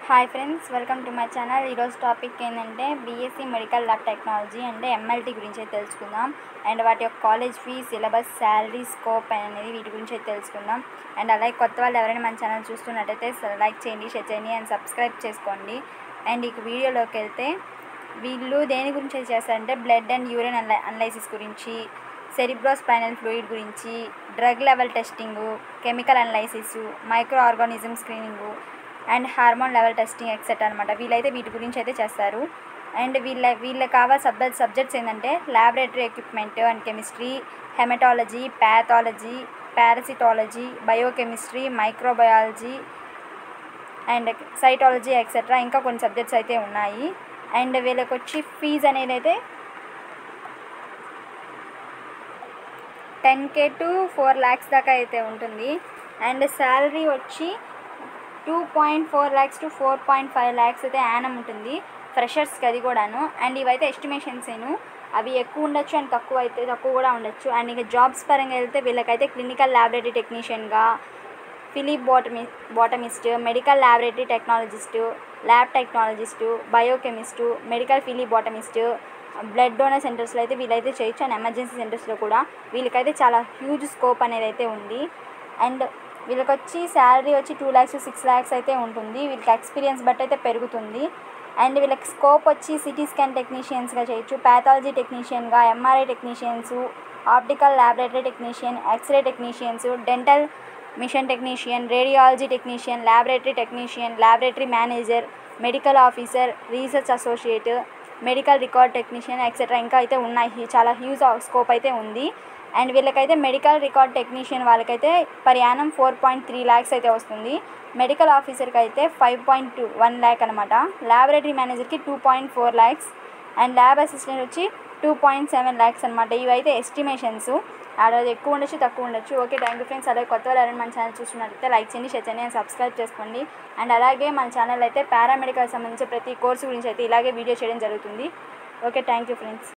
hi friends welcome to my channel ఈరోజు topic ఏంటంటే BSc medical lab technology అంటే MLT గురించి అయితే తెలుసుకుందాం అండ్ వాటి యొక్క college fee syllabus salary scope అనేది వీటి గురించి అయితే తెలుసుకుందాం అండ్ అలాగే కొత్త వాళ్ళు ఎవరైనా మన ఛానల్ చూస్తున్నట్టయితే లైక్ చేయండి షేర్ చేయండి అండ్ సబ్స్క్రైబ్ చేసుకోండి అండ్ ఈ వీడియోలోకి వెళ్తే వీళ్ళు దేని గురించి అయితే చేస్తారంటే బ్లడ్ అండ్ యూరిన్ అనలై అనలైసిస్ గురించి సెరిబ్రోస్పైనల్ ఫ్లూయిడ్ గురించి drug level testing chemical analysis microorganism screening and hormone level testing etcetera అనమాట వీళ్ళైతే వీటి గురించి అయితే చేస్తారు అండ్ వీళ్ళ వీళ్ళకి కావాల్సిన సబ్జెక్ట్ సబ్జెక్ట్స్ ఏంటంటే laboratory equipment and chemistry haematology pathology parasitology biochemistry microbiology and cytology etcetera ఇంకా కొన్ని సబ్జెక్ట్స్ అయితే ఉన్నాయి అండ్ వీళ్ళకి వచ్చి ఫీజు అనేది అయితే ten K to four lakhs దాకా అయితే ఉంటుంది అండ్ శాలరీ వచ్చి two point four lakhs to four point five lakhs అయితే యానం ఉంటుంది ఫ్రెషర్స్కి అది కూడాను అండ్ ఇవైతే ఎస్టిమేషన్స్ ఏను అవి ఎక్కువ ఉండొచ్చు అండ్ తక్కువ అయితే తక్కువ కూడా ఉండొచ్చు అండ్ ఇక జాబ్స్ పరంగా వెళ్తే వీళ్ళకైతే క్లినికల్ ల్యాబొరేటరీ టెక్నీషియన్గా phlebotomist medical laboratory technologist lab technologist biochemist medical phlebotomist blood donor సెంటర్స్లో అయితే వీళ్ళైతే చేయొచ్చు అండ్ ఎమర్జెన్సీ సెంటర్స్లో కూడా వీళ్ళకైతే చాలా హ్యూజ్ స్కోప్ అనేది అయితే ఉంది అండ్ వీళ్ళకి వచ్చి శాలరీ వచ్చి టూ ల్యాక్స్ సిక్స్ ల్యాక్స్ అయితే ఉంటుంది వీళ్ళకి ఎక్స్పీరియన్స్ బట్టి అయితే పెరుగుతుంది అండ్ వీళ్ళకి స్కోప్ వచ్చి సిటీ స్కాన్ టెక్నీషియన్స్గా చేయొచ్చు ప్యాథాలజీ టెక్నీషియన్గా MRI technicians optical laboratory technician X ray technicians dental machine technician radiology technician laboratory technician laboratory manager medical officer research associate medical record technician etcetera ఇంకా అయితే ఉన్నాయి చాలా హ్యూజ్ స్కోప్ అయితే ఉంది అండ్ వీళ్ళకైతే మెడికల్ రికార్డ్ టెక్నీషియన్ వాళ్ళకైతే per annum four point three lakhs అయితే వస్తుంది మెడికల్ ఆఫీసర్కి అయితే five point two one lakh అనమాట ల్యాబొరేటరీ మేనేజర్కి two point four lakhs and lab assistant వచ్చి టూ పాయింట్ సెవెన్ ల్యాక్స్ అనమాట ఇవైతే ఎస్టిమేషన్స్ ఆడ ఎక్కువ ఉండొచ్చు తక్కువ ఉండొచ్చు ఓకే థ్యాంక్ యూ ఫ్రెండ్స్ అలాగే కొత్త వాళ్ళు ఎవరైనా మన ఛానల్ చూస్తున్నట్లయితే లైక్ చేయండి షేర్ చేయండి అండ్ సబ్స్క్రైబ్ చేసుకోండి అండ్ అలాగే మన ఛానల్ అయితే పారామెడికల్ సంబంధించి ప్రతి కోర్సు గురించి అయితే ఇలాగే వీడియో చేయడం జరుగుతుంది ఓకే థ్యాంక్ యూ ఫ్రెండ్స్